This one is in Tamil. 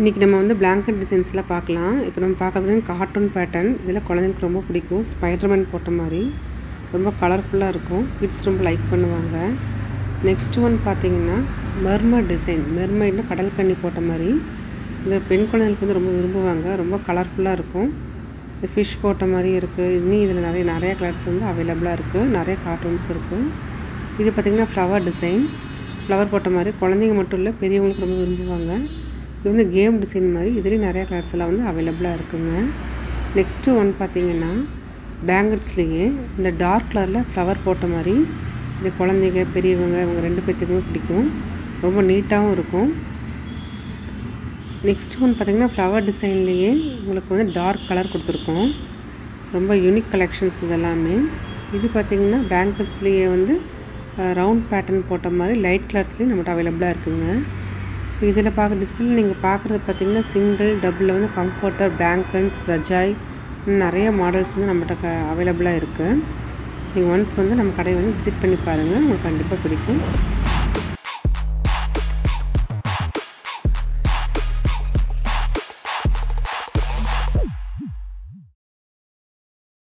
இன்றைக்கி நம்ம வந்து பிளாங்கெட் டிசைன்ஸ்லாம் பார்க்கலாம் இப்போ நம்ம பார்க்குறது கார்ட்டூன் பேட்டர்ன் இதில் குழந்தைங்களுக்கு ரொம்ப பிடிக்கும் ஸ்பைடர்மேன் போட்ட மாதிரி ரொம்ப கலர்ஃபுல்லாக இருக்கும் கிட்ஸ் ரொம்ப லைக் பண்ணுவாங்க நெக்ஸ்ட் ஒன் பார்த்தீங்கன்னா மெர்மைட் டிசைன் மெர்மைட்னா கடல் கன்னி போட்ட மாதிரி இந்த பெண் குழந்தைங்களுக்கு வந்து ரொம்ப விரும்புவாங்க ரொம்ப கலர்ஃபுல்லாக இருக்கும் இந்த ஃபிஷ் போட்ட மாதிரி இருக்குது இன்னும் இதில் நிறைய நிறைய கலர்ஸ் வந்து அவைலபிளாக இருக்குது நிறைய கார்ட்டூன்ஸ் இருக்குது இது பார்த்திங்கன்னா ஃப்ளவர் டிசைன் ஃப்ளவர் போட்ட மாதிரி குழந்தைங்க மட்டும் இல்லை பெரியவங்களுக்கு ரொம்ப விரும்புவாங்க இது வந்து கேம் டிசைன் மாதிரி இதுலேயும் நிறைய கலர்ஸ் எல்லாம் வந்து அவைலபிளாக இருக்குங்க நெக்ஸ்ட்டு ஒன் பார்த்திங்கன்னா பேங்கட்ஸ்லேயே இந்த டார்க் கலரில் ஃப்ளவர் போட்ட மாதிரி இது குழந்தைங்க பெரியவங்க இவங்க ரெண்டு பேர்த்துக்குமே பிடிக்கும் ரொம்ப நீட்டாகவும் இருக்கும் நெக்ஸ்ட் ஒன் பார்த்திங்கன்னா ஃப்ளவர் டிசைன்லேயே உங்களுக்கு வந்து டார்க் கலர் கொடுத்துருக்கோம் ரொம்ப யூனிக் கலெக்ஷன்ஸ் இதெல்லாமே இது பார்த்திங்கன்னா பேங்கிள்ஸ்லேயே வந்து ரவுண்ட் பேட்டர்ன் போட்ட மாதிரி லைட் கலர்ஸ்லேயும் நம்மகிட்ட அவைலபிளாக இருக்குங்க இதில் பார்க்க டிஸ்பிளே நீங்கள் பார்க்குறது பார்த்திங்கன்னா சிங்கிள் டபுளில் வந்து கம்ஃபர்டர் பேங்கன்ஸ் ரஜாய் நிறைய மாடல்ஸ் வந்து நம்மகிட்ட அவைலபிளாக இருக்குது நீங்கள் ஒன்ஸ் வந்து நம்ம கடையை வந்து விசிட் பண்ணி பாருங்கள் உங்களுக்கு கண்டிப்பாக பிடிக்கும்